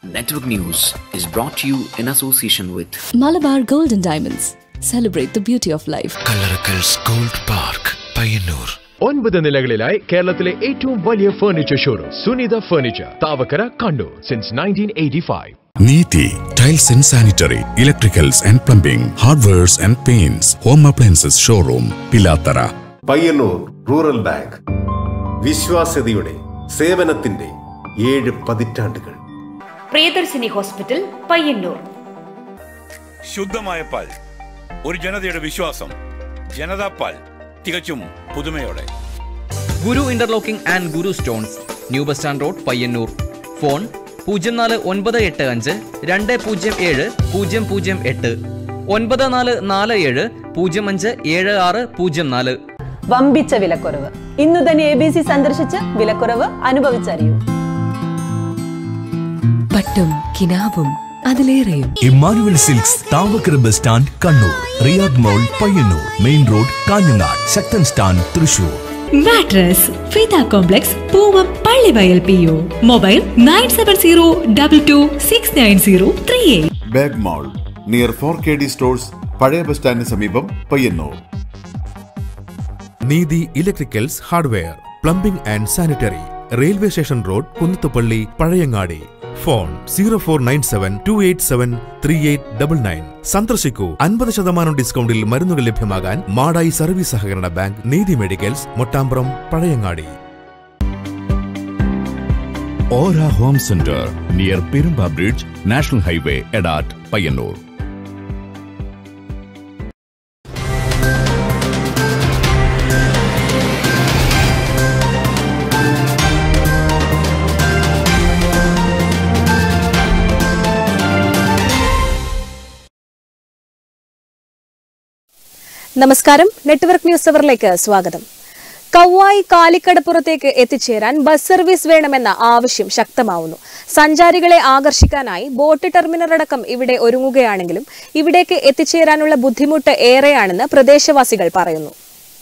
Network News is brought to you in association with Malabar Gold and Diamonds. Celebrate the beauty of life. Kallarakkals gold park Payyanur ഒൻപത് നിലകളിലായി കേരളത്തിലെ ഏറ്റവും വലിയ furniture showroom Sunitha furniture Thavakkara Kannur since nineteen eighty five Neethi tiles and sanitary electricals and plumbing hardwares and paints home appliances showroom Pilathara Payyanur rural bank വിശ്വാസ്യതയുടെ സേവനത്തിന്റെ ഏഴ് പതിറ്റാണ്ടുകൾ Priyadarshini hospital Payyanur ശുദ്ധമായ പാൽ ഒരു ജനതയുടെ വിശ്വാസം ജനതാ പാൽ തികച്ചും പുതുമയോടെ Guru interlocking and Guru stones new bus stand road Payyanur phone പൂജ്യം നാല് ഒൻപത് എട്ട് അഞ്ച് രണ്ട് പൂജ്യം ഏഴ് പൂജ്യം പൂജ്യം എട്ട് ഒൻപത് നാല് നാല് ഏഴ് പൂജ്യം അഞ്ച് ഏഴ് ആറ് പൂജ്യം നാല് വമ്പിച്ച വിലക്കുറവ് ഇന്നു തന്നെ എ ബി സി സന്ദർശിച്ച് വിലക്കുറവ് അനുഭവിച്ചറിയൂ പട്ടും കിനാവും അതിലേറെയും Emmanuel silks Thavakkara bus stand Kannur Riyadh mall Payyanur main road Kanhangad Sakthan stand Thrissur mattress ഫിത complex Poovam Pallivayal P O mobile nine seven zero double two six nine zero three eight bag mall near four K D stores പഴയ bus സ്റ്റാൻഡിന് സമീപം Payyanur Neethi electricals hardware plumbing and sanitary railway station road Kunnathupally Pazhayangadi phone zero four nine seven two eight seven three eight double nine സന്ദർശിക്കൂ അൻപത് ശതമാനം ഡിസ്കൗണ്ടിൽ മരുന്നുകൾ ലഭ്യമാകാൻ Madayi service സഹകരണ ബാങ്ക് നീതി മെഡിക്കൽസ് മൊട്ടാമ്പ്രം പഴയങ്ങാടി ഓര home centre near Perumba bridge national highway Edat Payyanur നമസ്കാരം നെറ്റ്വർക്ക് ന്യൂസ് അവറിലേക്ക് സ്വാഗതം കൗവായി കാലിക്കടപ്പുറത്തേക്ക് എത്തിച്ചേരാൻ ബസ് സർവീസ് വേണമെന്ന ആവശ്യം ശക്തമാവുന്നു സഞ്ചാരികളെ ആകർഷിക്കാനായി ബോട്ട് ടെർമിനലടക്കം ഇവിടെ ഒരുങ്ങുകയാണെങ്കിലും ഇവിടേക്ക് എത്തിച്ചേരാനുള്ള ബുദ്ധിമുട്ട് ഏറെയാണെന്ന് പ്രദേശവാസികൾ പറയുന്നു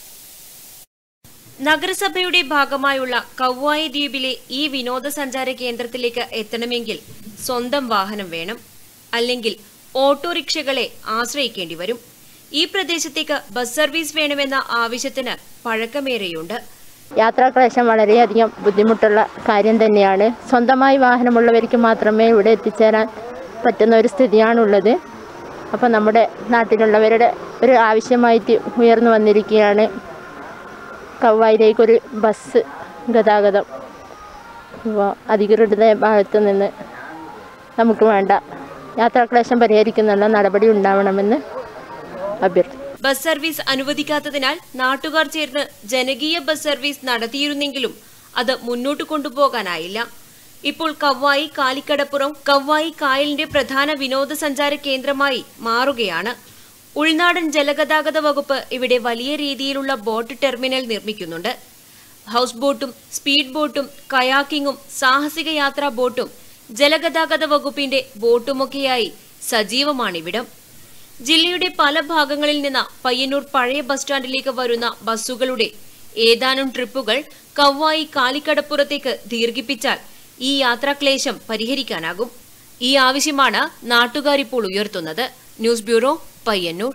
നഗരസഭയുടെ ഭാഗമായുള്ള കൗവായി ദ്വീപിലെ ഈ വിനോദസഞ്ചാര കേന്ദ്രത്തിലേക്ക് എത്തണമെങ്കിൽ സ്വന്തം വാഹനം വേണം അല്ലെങ്കിൽ ഓട്ടോറിക്ഷകളെ ആശ്രയിക്കേണ്ടി വരും ഈ പ്രദേശത്തേക്ക് ബസ് സർവീസ് വേണമെന്ന ആവശ്യത്തിന് പഴക്കമേറെയുണ്ട് യാത്രാക്ലേശം വളരെയധികം ബുദ്ധിമുട്ടുള്ള കാര്യം തന്നെയാണ് സ്വന്തമായി വാഹനമുള്ളവർക്ക് മാത്രമേ ഇവിടെ എത്തിച്ചേരാൻ പറ്റുന്ന ഒരു സ്ഥിതിയാണുള്ളത് അപ്പോൾ നമ്മുടെ നാട്ടിലുള്ളവരുടെ ഒരു ആവശ്യമായിട്ട് ഉയർന്നു വന്നിരിക്കുകയാണ് കവ്വായിലേക്കൊരു ബസ് ഗതാഗതം അപ്പോൾ അധികൃതരുടെ ഭാഗത്തു നിന്ന് നമുക്ക് വേണ്ട യാത്രാക്ലേശം പരിഹരിക്കുന്നുള്ള നടപടി ഉണ്ടാവണമെന്ന് അഭ്യർത്ഥിക്കുന്നു ബസ് സർവീസ് അനുവദിക്കാത്തതിനാൽ നാട്ടുകാർ ചേർന്ന് ജനകീയ ബസ് സർവീസ് നടത്തിയിരുന്നെങ്കിലും അത് മുന്നോട്ട് കൊണ്ടുപോകാനായില്ല ഇപ്പോൾ കവ്വായി കാലിക്കടപ്പുറം കവ്വായി കായലിന്റെ പ്രധാന വിനോദസഞ്ചാര കേന്ദ്രമായി മാറുകയാണ് ഉൾനാടൻ ജലഗതാഗത വകുപ്പ് ഇവിടെ വലിയ രീതിയിലുള്ള ബോട്ട് ടെർമിനൽ നിർമ്മിക്കുന്നുണ്ട് ഹൗസ് ബോട്ടും സ്പീഡ് ബോട്ടും കയാക്കിങ്ങും സാഹസിക യാത്രാ ബോട്ടും ജലഗതാഗത വകുപ്പിന്റെ ബോട്ടുമൊക്കെയായി സജീവമാണിവിടം ജില്ലയുടെ പല ഭാഗങ്ങളിൽ നിന്ന് പയ്യന്നൂർ പഴയ ബസ് സ്റ്റാൻഡിലേക്ക് വരുന്ന ബസ്സുകളുടെ ഏതാനും ട്രിപ്പുകൾ കവ്വായി കാലിക്കടപ്പുറത്തേക്ക് ദീർഘിപ്പിച്ചാൽ ഈ യാത്രാക്ലേശം പരിഹരിക്കാനാകും ഈ ആവശ്യമാണ് നാട്ടുകാരിപ്പോൾ ഉയർത്തുന്നത് ന്യൂസ് ബ്യൂറോ പയ്യന്നൂർ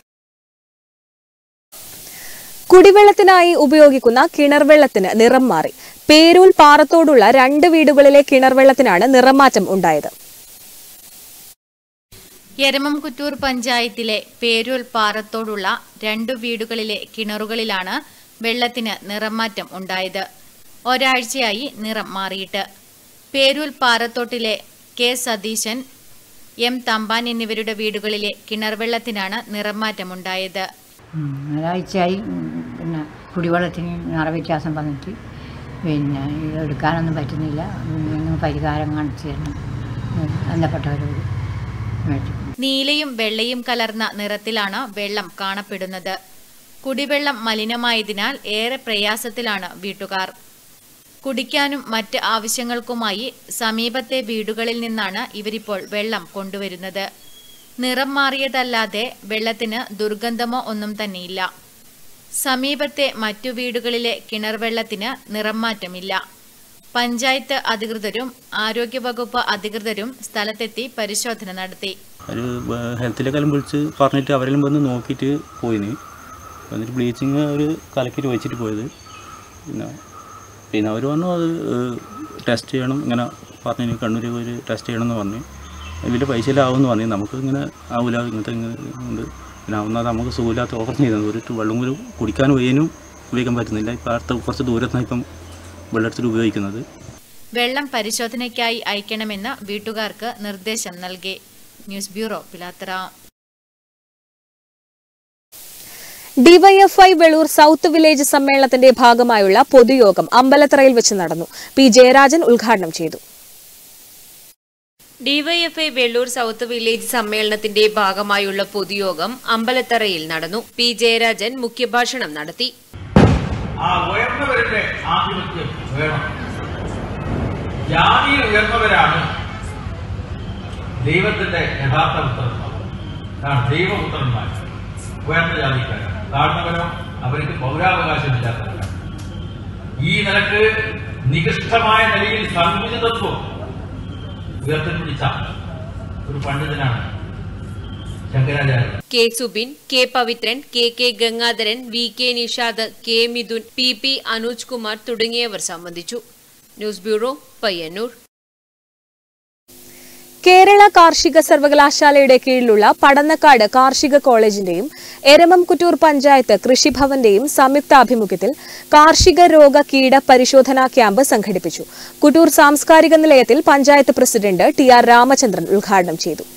കുടിവെള്ളത്തിനായി ഉപയോഗിക്കുന്ന കിണർ വെള്ളത്തിന് നിറം മാറി പേരൂൽ പാറത്തോടുള്ള രണ്ട് വീടുകളിലെ കിണർ വെള്ളത്തിനാണ് നിറമാറ്റം ഉണ്ടായത് എരമംകുറ്റൂർ പഞ്ചായത്തിലെ പേരൂൽ പാറത്തോടുള്ള രണ്ടു വീടുകളിലെ കിണറുകളിലാണ് വെള്ളത്തിന് നിറമാറ്റം ഉണ്ടായത് ഒരാഴ്ചയായി നിറം മാറിയിട്ട് പേരൂൽ പാറത്തോട്ടിലെ കെ സതീശൻ എം തമ്പാൻ എന്നിവരുടെ വീടുകളിലെ കിണർ വെള്ളത്തിനാണ് നിറമാറ്റമുണ്ടായത് ഒരാഴ്ചയായി പിന്നെ കുടിവെള്ളത്തിന് നിറവ്യത്യാസം വന്നിട്ട് പിന്നെ ഇത് എടുക്കാനൊന്നും പറ്റുന്നില്ല നിങ്ങൾ പരിഹാരം കാണിച്ചു തരണം ബന്ധപ്പെട്ടവരോട് മേടിച്ചു നീലയും വെള്ളയും കലർന്ന നിറത്തിലാണ് വെള്ളം കാണപ്പെടുന്നത് കുടിവെള്ളം മലിനമായതിനാൽ ഏറെ പ്രയാസത്തിലാണ് വീട്ടുകാർ കുടിക്കാനും മറ്റ് ആവശ്യങ്ങൾക്കുമായി സമീപത്തെ വീടുകളിൽ നിന്നാണ് ഇവരിപ്പോൾ വെള്ളം കൊണ്ടുവരുന്നത് നിറം മാറിയതല്ലാതെ വെള്ളത്തിന് ദുർഗന്ധമോ ഒന്നും തന്നെയില്ല സമീപത്തെ മറ്റു വീടുകളിലെ കിണർ വെള്ളത്തിന് നിറം മാറ്റമില്ല പഞ്ചായത്ത് അധികൃതരും ആരോഗ്യവകുപ്പ് അധികൃതരും സ്ഥലത്തെത്തി പരിശോധന നടത്തി ഒരു ഹെൽത്തിലേക്കെല്ലാം വിളിച്ച് പറഞ്ഞിട്ട് അവരെല്ലാം വന്ന് നോക്കിയിട്ട് പോയിന് എന്നിട്ട് ബ്ലീച്ചിങ് ഒരു കലക്കിയിട്ട് വെച്ചിട്ട് പോയത് പിന്നെ പിന്നെ അവർ പറഞ്ഞു അത് ടെസ്റ്റ് ചെയ്യണം ഇങ്ങനെ പറഞ്ഞു കണ്ണൂർ ഒരു ടെസ്റ്റ് ചെയ്യണം എന്ന് പറഞ്ഞു വലിയ പൈസ ആവുമെന്ന് പറഞ്ഞു നമുക്ക് ഇങ്ങനെ ആവില്ല ഇങ്ങനത്തെ ഇങ്ങനെ ഉണ്ട് പിന്നെ ഒന്നാമത് നമുക്ക് സുഖമില്ലാത്ത ഓഫർ ചെയ്തത് ഒരു വെള്ളം പോലും കുടിക്കാൻ വയ്യാനും ഉപയോഗിക്കാൻ പറ്റുന്നില്ല ഇപ്പം അടുത്ത കുറച്ച് ദൂരത്താണ് ഇപ്പം വെള്ളത്തിൽ ഉപയോഗിക്കുന്നത് വെള്ളം പരിശോധനയ്ക്കായി അയക്കണമെന്ന് വീട്ടുകാർക്ക് നിർദ്ദേശം നൽകി news bureau Pilathara DYFI Velur south village സമ്മേളനത്തിന്റെ ഭാഗമായുള്ള പൊതുയോഗം അമ്പലത്തറയിൽ വെച്ച് നടന്നു പി ജയരാജൻ ഉദ്ഘാടനം ചെയ്തു ഡിവൈഎഫ്ഐ വെള്ളൂർ സൗത്ത് വില്ലേജ് സമ്മേളനത്തിന്റെ ഭാഗമായുള്ള പൊതുയോഗം അമ്പലത്തറയിൽ നടന്നു പി ജയരാജൻ മുഖ്യഭാഷണം നടത്തി ആ ഉയർന്നവരുടെ ആധിപത്യം വേണം ജാതിയിൽ ഉയർന്നവരാണ് ദൈവത്തിന്റെ യഥാർത്ഥ പുത്രന്മാർ ആണ് ദൈവപുത്രന്മാർ ഉയർന്ന ജാതിക്കാരാണ് താഴ്ന്നവരോ അവർക്ക് പൗരാവകാശമില്ലാത്തവരാണ് ഈ നിലക്ക് നികൃഷ്ടമായ നിലയിൽ സങ്കുചിതത്വം ഉയർത്തിപ്പിടിച്ച ഒരു പണ്ഡിതനാണ് Sankaracharyan K Subin K Pavithran K K Gangadharan V K Nishad K Mithun P P Anuj Kumar തുടങ്ങിയവർ സംബന്ധിച്ചു ന്യൂസ് ബ്യൂറോ പയ്യന്നൂർ കേരള കാർഷിക സർവകലാശാലയുടെ കീഴിലുള്ള പടന്നക്കാട് കാർഷിക കോളേജിന്റെയും എരമംകുറ്റൂർ പഞ്ചായത്ത് കൃഷിഭവന്റെയും സംയുക്താഭിമുഖ്യത്തിൽ കാർഷിക രോഗ കീട പരിശോധനാ ക്യാമ്പ് സംഘടിപ്പിച്ചു കുട്ടൂർ സാംസ്കാരിക നിലയത്തിൽ panchayat president T R Ramachandran ഉദ്ഘാടനം ചെയ്തു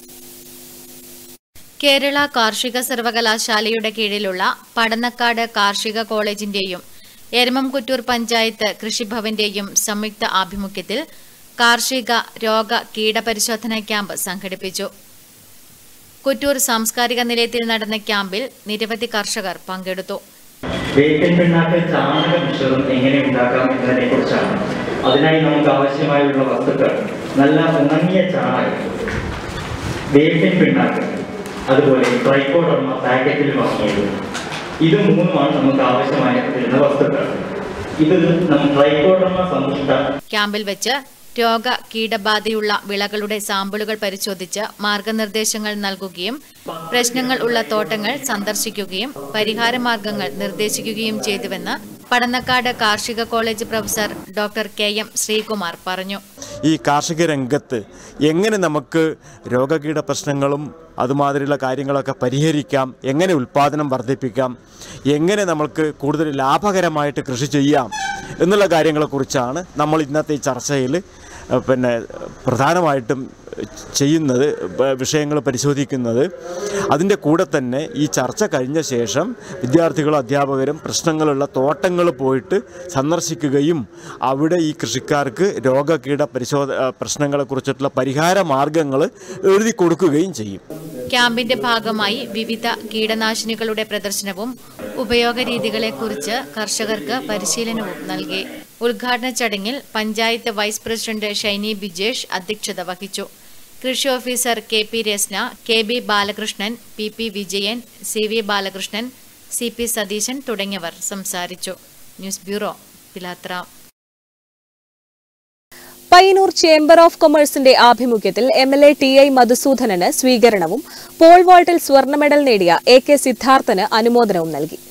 കേരള കാർഷിക സർവകലാശാലയുടെ കീഴിലുള്ള പടന്നക്കാട് കാർഷിക കോളേജിന്റെയും എരമംകുറ്റൂർ പഞ്ചായത്ത് കൃഷിഭവന്റെയും സംയുക്ത ആഭിമുഖ്യത്തിൽ കാർഷിക രോഗ കീടപരിശോധന ക്യാമ്പ് സംഘടിപ്പിച്ചു കുറ്റൂർ സാംസ്കാരിക നിലയത്തിൽ നടന്ന ക്യാമ്പിൽ നിരവധി കർഷകർ പങ്കെടുത്തു വേപ്പിൻ പിണ്ണാക്ക് ചാണക മിശ്രിതം എങ്ങനെ ഉണ്ടാക്കാം എന്നതിനെ കുറിച്ചാണ് അതിനായി നമുക്ക് ആവശ്യമായുള്ള വസ്തുക്കൾ നല്ല ഉണങ്ങിയ ചാണകം വേപ്പിൻ പിണ്ണാക്ക് അതുപോലെ ട്രൈക്കോഡർമ പാക്കറ്റിൽ വാങ്ങിയത് ഇത് മൂന്നുമാണ് നമുക്ക് ആവശ്യമായ വരുന്ന വസ്തുക്കൾ ഇത് നമ്മൾ ട്രൈക്കോഡർമ സമ്പുഷ്ട ക്യാമ്പിൽ വെച്ച് രോഗ കീടബാധയുള്ള വിളകളുടെ സാമ്പിളുകൾ പരിശോധിച്ച് മാർഗനിർദ്ദേശങ്ങൾ നൽകുകയും പ്രശ്നങ്ങൾ ഉള്ള തോട്ടങ്ങൾ സന്ദർശിക്കുകയും പരിഹാര മാർഗങ്ങൾ നിർദ്ദേശിക്കുകയും ചെയ്തുവെന്ന് പടന്നക്കാട് കാർഷിക college professor doctor K M Sreekumar പറഞ്ഞു ഈ കാർഷിക രംഗത്ത് എങ്ങനെ നമുക്ക് രോഗകീട പ്രശ്നങ്ങളും അതുമാതിരിയുള്ള കാര്യങ്ങളൊക്കെ പരിഹരിക്കാം എങ്ങനെ ഉൽപ്പാദനം വർദ്ധിപ്പിക്കാം എങ്ങനെ നമുക്ക് കൂടുതൽ ലാഭകരമായിട്ട് കൃഷി ചെയ്യാം എന്നുള്ള കാര്യങ്ങളെക്കുറിച്ചാണ് നമ്മൾ ഇന്നത്തെ ഈ ചർച്ചയിൽ ഏഹ്, പിന്നെ പ്രധാനമായിട്ടും ചെയ്യുന്നത് വിഷയങ്ങൾ പരിശോധിക്കുന്നത് അതിൻ്റെ കൂടെ തന്നെ ഈ ചർച്ച കഴിഞ്ഞ ശേഷം വിദ്യാർത്ഥികളും അധ്യാപകരും പ്രശ്നങ്ങളുള്ള തോട്ടങ്ങൾ പോയിട്ട് സന്ദർശിക്കുകയും അവിടെ ഈ കൃഷിക്കാർക്ക് രോഗകീട പരിശോധ ഏഹ്, പ്രശ്നങ്ങളെക്കുറിച്ചിട്ടുള്ള പരിഹാര മാർഗങ്ങൾ എഴുതി കൊടുക്കുകയും ചെയ്യും ക്യാമ്പിന്റെ ഭാഗമായി വിവിധ കീടനാശിനികളുടെ പ്രദർശനവും ഉപയോഗ രീതികളെക്കുറിച്ച് കർഷകർക്ക് പരിശീലനവും നൽകി ഉദ്ഘാടന ചടങ്ങിൽ പഞ്ചായത്ത് വൈസ് പ്രസിഡന്റ് ഷൈനി ബിജേഷ് അധ്യക്ഷത വഹിച്ചു കൃഷി officer K P Rasna K B Balakrishnan P P Vijayan C V Balakrishnan C P Satheesan തുടങ്ങിയവർ സംസാരിച്ചു news bureau Pilathara Payyanur chamber of കൊമേഴ്സിന്റെ ആഭിമുഖ്യത്തിൽ M L A T I മധുസൂദനന് സ്വീകരണവും പോൾ വോൾട്ടിൽ സ്വർണ്ണ മെഡൽ നേടിയ എ കെ സിദ്ധാർത്ഥന് അനുമോദനവും നൽകി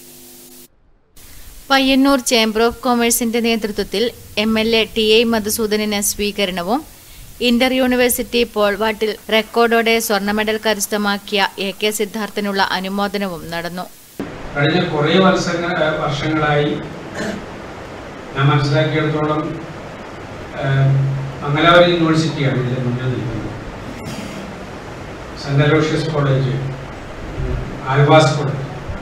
പയ്യന്നൂർ ചേംബർ ഓഫ് കൊമേഴ്സിന്റെ നേതൃത്വത്തിൽ M L A T A മധുസൂദനന് സ്വീകരണവും ഇന്റർ യൂണിവേഴ്സിറ്റി പോൾവാട്ടിൽ റെക്കോർഡോടെ സ്വർണ്ണ മെഡൽ കരസ്ഥമാക്കിയ എ കെ സിദ്ധാർത്ഥനുള്ള അനുമോദനവും നടന്നു കഴിഞ്ഞ കുറേ വർഷങ്ങൾ വർഷങ്ങളായി ഞാൻ മനസ്സിലാക്കിയിടത്തോളം ഏഹ്, മംഗലാപുരം യൂണിവേഴ്സിറ്റിയാണ് ഇതിൽ മുന്നിൽ നിൽക്കുന്നത് സെന്റ് അലോഷ്യസ് കോളേജ് ആൽവാസ് കോളേജ്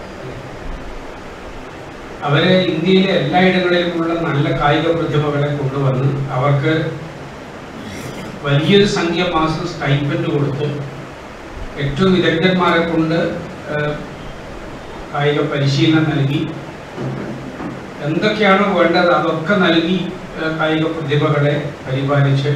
അവര് ഇന്ത്യയിലെ എല്ലായിടങ്ങളിലുമുള്ള നല്ല കായിക പ്രതിഭകളെ കൊണ്ടുവന്ന് അവർക്ക് വലിയൊരു സംഖ്യ മാസം സ്റ്റൈപ്പൻഡ് കൊടുത്ത് ഏറ്റവും വിദഗ്ധന്മാരെ കൊണ്ട് ഏഹ്, കായിക പരിശീലനം നൽകി എന്തൊക്കെയാണോ വേണ്ടത് അതൊക്കെ നൽകി ഏഹ്, കായിക പ്രതിഭകളെ പരിപാലിച്ച്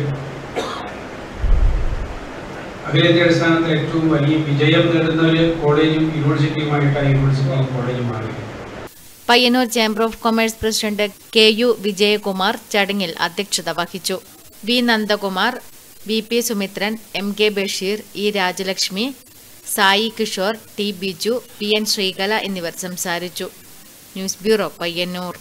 അഖിലേന്ത്യാ അടിസ്ഥാനത്തിൽ ഏറ്റവും വലിയ വിജയം നേടുന്ന ഒരു കോളേജും യൂണിവേഴ്സിറ്റിയുമായിട്ടാണ് യൂണിവേഴ്സിറ്റിയും കോളേജും മാറിയത് Payyanur chamber of commerce president K U Vijayakumar ചടങ്ങിൽ അധ്യക്ഷത വഹിച്ചു V Nandakumar V P Sumithran M K Basheer E Rajalakshmi Sai Kishore T Biju P N Sreekala എന്നിവർ സംസാരിച്ചു ന്യൂസ് ബ്യൂറോ പയ്യന്നൂർ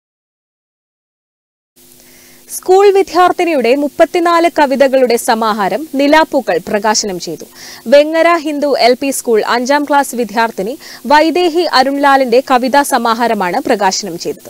സ്കൂൾ വിദ്യാർത്ഥിനിയുടെ മുപ്പത്തിനാല് കവിതകളുടെ സമാഹാരം നിലാപ്പൂക്കൾ പ്രകാശനം ചെയ്തു Vengara Hindu L P school അഞ്ചാം ക്ലാസ് വിദ്യാർത്ഥിനി വൈദേഹി അരുൺലാലിന്റെ കവിതാ സമാഹാരമാണ് പ്രകാശനം ചെയ്തത്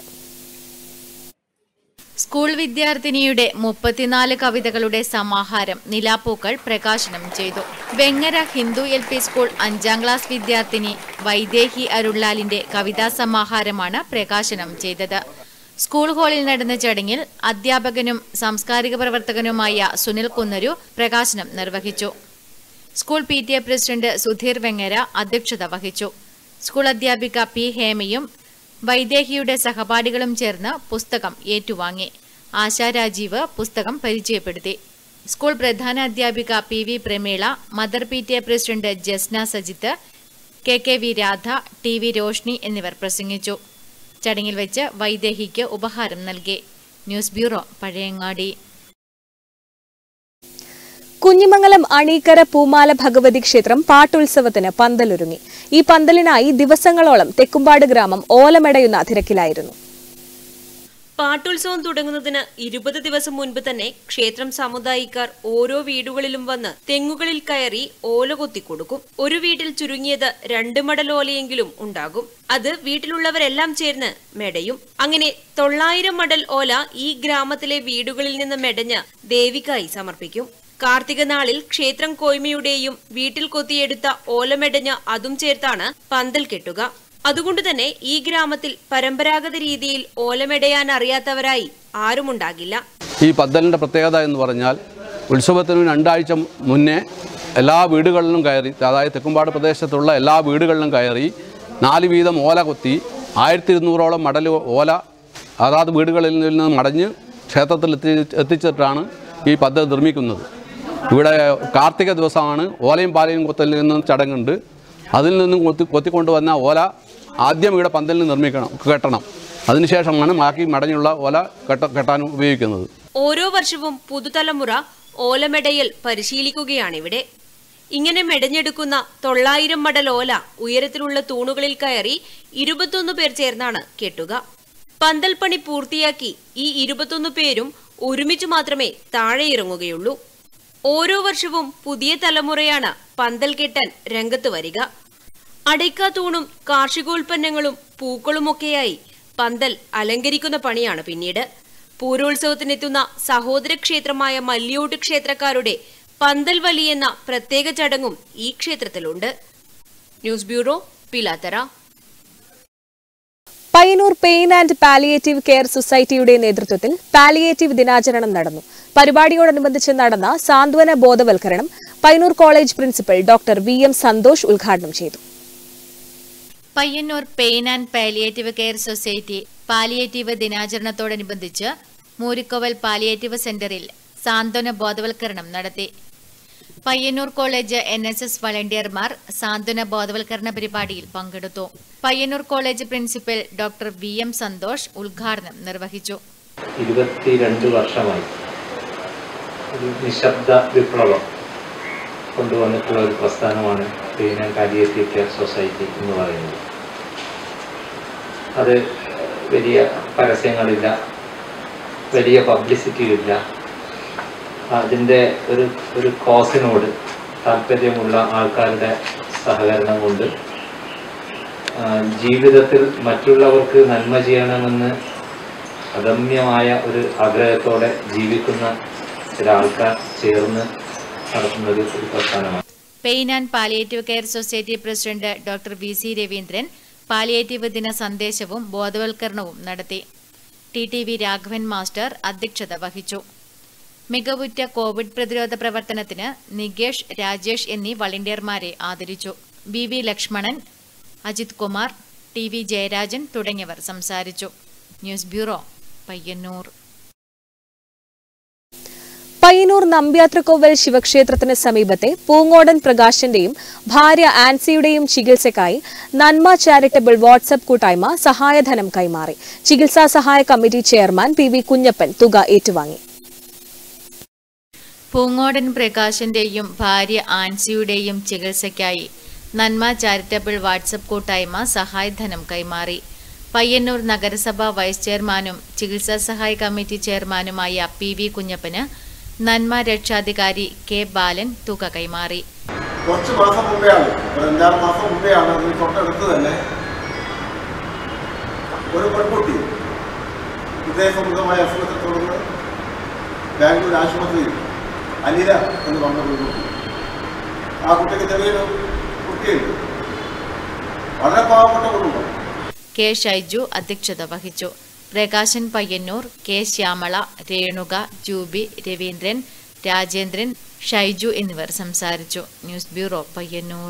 സ്കൂൾ വിദ്യാർത്ഥിനിയുടെ മുപ്പത്തിനാല് കവിതകളുടെ സമാഹാരം നിലാപ്പൂക്കൾ പ്രകാശനം ചെയ്തു Vengara Hindu L P school അഞ്ചാം ക്ലാസ് വിദ്യാർത്ഥിനി വൈദേഹി അരുൾലാലിന്റെ കവിതാ സമാഹാരമാണ് പ്രകാശനം ചെയ്തത് സ്കൂൾ ഹാളിൽ നടന്ന ചടങ്ങിൽ അധ്യാപകനും സാംസ്കാരിക പ്രവർത്തകനുമായ സുനിൽ കുന്നരു പ്രകാശനം നിർവഹിച്ചു school P T A president Sudheer Vengara അധ്യക്ഷത വഹിച്ചു സ്കൂൾ അധ്യാപിക പി ഹേമയും വൈദേഹിയുടെ സഹപാഠികളും ചേർന്ന് പുസ്തകം ഏറ്റുവാങ്ങി ആശാ രാജീവ് പുസ്തകം പരിചയപ്പെടുത്തി സ്കൂൾ പ്രധാന അധ്യാപിക P V Prameela mother P T A president Jasna Sajith K K V Radha T V Roshni എന്നിവർ പ്രസംഗിച്ചു ചടങ്ങിൽ വെച്ച് വൈദേഹിക്ക് ഉപഹാരം നൽകി ന്യൂസ് ബ്യൂറോ പഴയങ്ങാടി കുഞ്ഞിമംഗലം അണീക്കര പൂമാല ഭഗവതി ക്ഷേത്രം പാട്ടുത്സവത്തിന് പന്തലൊരുങ്ങി ഈ പന്തലിനായി ദിവസങ്ങളോളം തെക്കുംപാട് ഗ്രാമം ഓലമെടയുന്ന തിരക്കിലായിരുന്നു പാട്ടുത്സവം തുടങ്ങുന്നതിന് ഇരുപത് ദിവസം മുൻപ് തന്നെ ക്ഷേത്രം സമുദായിക്കാർ ഓരോ വീടുകളിലും വന്ന് തെങ്ങുകളിൽ കയറി ഓല കൊത്തിക്കൊടുക്കും ഒരു വീട്ടിൽ ചുരുങ്ങിയത് രണ്ട് മടൽ ഓലയെങ്കിലും ഉണ്ടാകും അത് വീട്ടിലുള്ളവരെല്ലാം ചേർന്ന് മെടയും അങ്ങനെ തൊള്ളായിരം മടൽ ഓല ഈ ഗ്രാമത്തിലെ വീടുകളിൽ നിന്ന് മെടഞ്ഞ് ദേവിക്കായി സമർപ്പിക്കും കാർത്തിക നാളിൽ ക്ഷേത്രം കോയ്മയുടെയും വീട്ടിൽ കൊത്തിയെടുത്ത ഓലമെടഞ്ഞ് അതും ചേർത്താണ് പന്തൽ കെട്ടുക അതുകൊണ്ട് തന്നെ ഈ ഗ്രാമത്തിൽ പരമ്പരാഗത രീതിയിൽ ഓലമെടയാൻ അറിയാത്തവരായി ആരുമുണ്ടാകില്ല ഈ പന്തലിൻ്റെ പ്രത്യേകത എന്ന് പറഞ്ഞാൽ ഉത്സവത്തിന് രണ്ടാഴ്ച മുന്നേ എല്ലാ വീടുകളിലും കയറി അതായത് തെക്കുംപാട് പ്രദേശത്തുള്ള എല്ലാ വീടുകളിലും കയറി നാല് വീതം ഓല കൊത്തി ആയിരത്തി ഇരുന്നൂറോളം മടൽ ഓല അതാത് വീടുകളിൽ നിന്ന് മടഞ്ഞ് ക്ഷേത്രത്തിൽ എത്തി എത്തിച്ചിട്ടാണ് ഈ പദ്ധതി നിർമ്മിക്കുന്നത് ഇവിടെ കാർത്തിക ദിവസമാണ് ഓലയും പാലയും കൊത്തലിൽ നിന്നും ചടങ്ങുണ്ട് അതിൽ നിന്നും കൊത്തി കൊത്തിക്കൊണ്ടുവന്ന ഓല ആദ്യം ഇവിടെ പന്തലിൽ നിർമ്മിക്കണം കെട്ടണം അതിനുശേഷമാണ് ബാക്കി മടഞ്ഞുള്ള ഓല കെട്ട കെട്ടാൻ ഉപയോഗിക്കുന്നത് ഓരോ വർഷവും പുതുതലമുറ ഓലമെടയൽ പരിശീലിക്കുകയാണിവിടെ ഇങ്ങനെ മെടഞ്ഞെടുക്കുന്ന തൊള്ളായിരം മടൽ ഓല ഉയരത്തിലുള്ള തൂണുകളിൽ കയറി ഇരുപത്തൊന്ന് പേർ ചേർന്നാണ് കെട്ടുക പന്തൽ പണി പൂർത്തിയാക്കി ഈ ഇരുപത്തൊന്ന് പേരും ഒരുമിച്ച് മാത്രമേ താഴെ ഇറങ്ങുകയുള്ളൂ ഓരോ വർഷവും പുതിയ തലമുറയാണ് പന്തൽ കെട്ടാൻ രംഗത്ത് വരിക അടയ്ക്ക തൂണും കാർഷികോൽപ്പന്നങ്ങളും പൂക്കളുമൊക്കെയായി പന്തൽ അലങ്കരിക്കുന്ന പണിയാണ് പിന്നീട് പൂരോത്സവത്തിനെത്തുന്ന സഹോദര ക്ഷേത്രമായ മല്ലിയോട്ട് ക്ഷേത്രക്കാരുടെ പന്തൽ വലി എന്ന പ്രത്യേക ചടങ്ങും ഈ ക്ഷേത്രത്തിലുണ്ട് news bureau Pilathara Payyanur pain and palliative care സൊസൈറ്റിയുടെ നേതൃത്വത്തിൽ പാലിയേറ്റീവ് ദിനാചരണം നടന്നു പരിപാടിയോടനുബന്ധിച്ച് നടന്ന സാന്ത്വന ബോധവൽക്കരണം Payyanur college principal doctor V M Santhosh ഉദ്ഘാടനം ചെയ്തു Payyanur pain and palliative care society palliative ദിനാചരണത്തോടനുബന്ധിച്ച് മൂരിക്കോവൽ പാലിയേറ്റീവ് സെന്ററിൽ സാന്ത്വന ബോധവൽക്കരണം നടത്തി Payyanur college N S S വളണ്ടിയർമാർ സാന്ത്വന ബോധവൽക്കരണ പരിപാടിയിൽ പങ്കെടുത്തു Payyanur college principal doctor V M Santhosh ഉദ്ഘാടനം നിർവഹിച്ചു ഇരുപത്തിരണ്ട് വർഷമായി ഒരു നിശബ്ദ വിപ്ലവം കൊണ്ടുവന്നിട്ടുള്ള ഒരു പ്രസ്ഥാനമാണ് pain and palliative care society എന്ന് പറയുന്നത് അത് വലിയ പരസ്യങ്ങളില്ല വലിയ പബ്ലിസിറ്റി ഇല്ല അതിൻ്റെ ഒരു ഒരു കോസിനോട് താല്പര്യമുള്ള ആൾക്കാരുടെ സഹകരണം കൊണ്ട് ആ, ജീവിതത്തിൽ മറ്റുള്ളവർക്ക് നന്മ ചെയ്യണമെന്ന് അദമ്യമായ ഒരു ആഗ്രഹത്തോടെ ജീവിക്കുന്ന ചില ആൾക്കാർ ചേർന്ന് നടത്തുന്ന ഒരു ഒരു പ്രസ്ഥാനമാണ് pain and palliative care society president doctor V C Raveendran palliative ദിന സന്ദേശവും ബോധവൽക്കരണവും നടത്തി T T V Raghavan master അധ്യക്ഷത വഹിച്ചു മികവുറ്റ കോവിഡ് പ്രതിരോധ പ്രവർത്തനത്തിന് നികേഷ് രാജേഷ് എന്നീ വളണ്ടിയർമാരെ ആദരിച്ചു B V Lakshmanan Ajith Kumar T V Jayarajan തുടങ്ങിയവർ സംസാരിച്ചു ന്യൂസ് ബ്യൂറോ പയ്യന്നൂർ പയ്യന്നൂർ നമ്പ്യാത്രക്കോവൽ ശിവക്ഷേത്രത്തിന് സമീപത്തെ പൂങ്ങോടൻ പ്രകാശന്റെയും ഭാര്യ ആൻസിയുടെയും ചികിത്സയ്ക്കായി നന്മ ചാരിറ്റബിൾ വാട്സ്ആപ്പ് കൂട്ടായ്മ സഹായധനം കൈമാറി ചികിത്സാ സഹായ committee chairman P V Kunhappan തുക ഏറ്റുവാങ്ങി പൂങ്ങോടൻ പ്രകാശന്റെയും ഭാര്യ ആൻസിയുടെയും ചികിത്സയ്ക്കായി നന്മ ചാരിറ്റബിൾ വാട്സപ്പ് കൂട്ടായ്മ സഹായധനം കൈമാറി പയ്യന്നൂർ നഗരസഭ വൈസ് ചെയർമാനും ചികിത്സാ സഹായ കമ്മിറ്റി ചെയർമാനുമായ പി വി കുഞ്ഞപ്പന് നന്മ രക്ഷാധികാരി കെ ബാലൻ തുക കൈമാറി കുറച്ച് മാസം മുമ്പെയാണ് ഒരു അഞ്ചാറ് മാസം മുമ്പെയാണ് അതിന് തൊട്ടടുത്ത് തന്നെ ഒരു പെൺകുട്ടി ഹൃദയസംബന്ധമായ അസുഖത്തെ തുടർന്ന് ബാംഗ്ലൂർ ആശുപത്രിയിൽ അനില എന്ന് പറഞ്ഞ പെൺകുട്ടി ആ കുട്ടിക്ക് ചെറിയൊരു കുട്ടിയുണ്ട് വളരെ പാവപ്പെട്ട കുടുംബം കെ ഷൈജു അധ്യക്ഷത വഹിച്ചു പ്രകാശൻ പയ്യന്നൂർ കെ ശ്യാമള രേണുക ജൂബി രവീന്ദ്രൻ രാജേന്ദ്രൻ ഷൈജു എന്നിവർ സംസാരിച്ചു ന്യൂസ് ബ്യൂറോ പയ്യന്നൂർ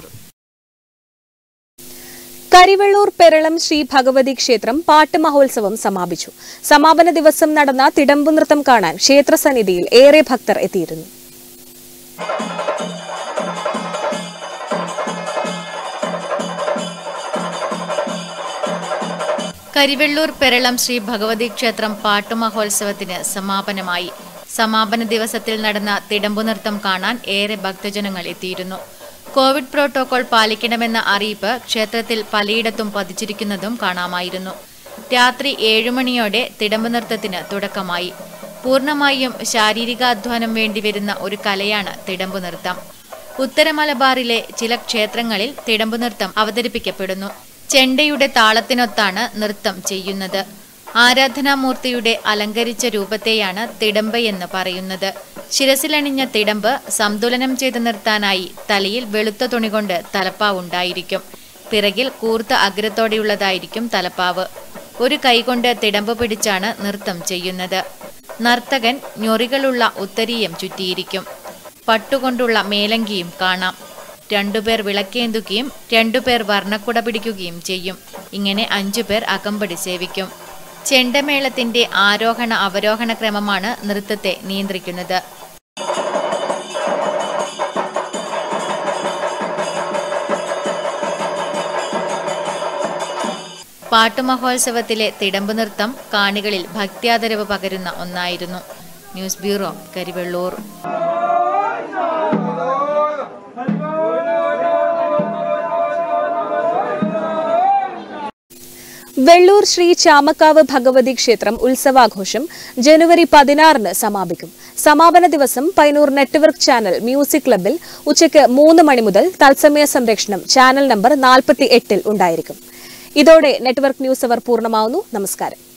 കരിവെള്ളൂർ പെരളം ശ്രീ ഭഗവതി ക്ഷേത്രം പാട്ട് മഹോത്സവം സമാപിച്ചു സമാപന ദിവസം നടന്ന തിടമ്പു നൃത്തം കാണാൻ ക്ഷേത്രസന്നിധിയിൽ ഏറെ ഭക്തർ എത്തിയിരുന്നു കരിവെള്ളൂർ പെരളം ശ്രീ ഭഗവതി ക്ഷേത്രം പാട്ടുമഹോത്സവത്തിന് സമാപനമായി സമാപന ദിവസത്തിൽ നടന്ന തിടമ്പു നൃത്തം കാണാൻ ഏറെ ഭക്തജനങ്ങൾ എത്തിയിരുന്നു കോവിഡ് പ്രോട്ടോകോൾ പാലിക്കണമെന്ന അറിയിപ്പ് ക്ഷേത്രത്തിൽ പലയിടത്തും പതിച്ചിരിക്കുന്നതും കാണാമായിരുന്നു രാത്രി ഏഴുമണിയോടെ തിടമ്പു നൃത്തത്തിന് തുടക്കമായി പൂർണ്ണമായും ശാരീരികാധ്വാനം വേണ്ടിവരുന്ന ഒരു കലയാണ് തിടമ്പു നൃത്തം ഉത്തര മലബാറിലെ ചില ക്ഷേത്രങ്ങളിൽ തിടമ്പു നൃത്തം അവതരിപ്പിക്കപ്പെടുന്നു ചെണ്ടയുടെ താളത്തിനൊത്താണ് നൃത്തം ചെയ്യുന്നത് ആരാധനാമൂർത്തിയുടെ അലങ്കരിച്ച രൂപത്തെയാണ് തിടമ്പ് എന്ന് പറയുന്നത് ശിരസിലണിഞ്ഞ തിടമ്പ് സന്തുലനം ചെയ്ത് നിർത്താനായി തലയിൽ വെളുത്ത തുണി കൊണ്ട് തലപ്പാവുണ്ടായിരിക്കും പിറകിൽ കൂർത്ത അഗ്രത്തോടെയുള്ളതായിരിക്കും തലപ്പാവ് ഒരു കൈകൊണ്ട് തിടമ്പ് പിടിച്ചാണ് നൃത്തം ചെയ്യുന്നത് നർത്തകൻ ഞൊറികളുള്ള ഉത്തരീയം ചുറ്റിയിരിക്കും പട്ടുകൊണ്ടുള്ള മേലങ്കിയും കാണാം രണ്ടുപേർ വിളക്കേന്തുകയും രണ്ടുപേർ വർണ്ണക്കുട പിടിക്കുകയും ചെയ്യും ഇങ്ങനെ അഞ്ചുപേർ അകമ്പടി സേവിക്കും ചെണ്ടമേളത്തിന്റെ ആരോഹണ അവരോഹണ ക്രമമാണ് നൃത്തത്തെ നിയന്ത്രിക്കുന്നത് പാട്ടുമഹോത്സവത്തിലെ തിടമ്പ് നൃത്തം കാണികളിൽ ഭക്ത്യാദരവ് പകരുന്ന ഒന്നായിരുന്നു ന്യൂസ് ബ്യൂറോ കരിവെള്ളൂർ വെള്ളൂർ ശ്രീ ചാമക്കാവ് ഭഗവതി ക്ഷേത്രം ഉത്സവാഘോഷം ജനുവരി പതിനാറിന് സമാപിക്കും സമാപന ദിവസം പൈനൂർ നെറ്റ്വർക്ക് ചാനൽ മ്യൂസിക് ക്ലബിൽ ഉച്ചയ്ക്ക് മൂന്ന് മണി മുതൽ തത്സമയ സംരക്ഷണം ചാനൽ നമ്പർ നാൽപ്പത്തി എട്ടിൽ ഉണ്ടായിരിക്കും ഇതോടെ നെറ്റ്വർക്ക് ന്യൂസ് അവർ പൂർണ്ണമാവുന്നു നമസ്കാരം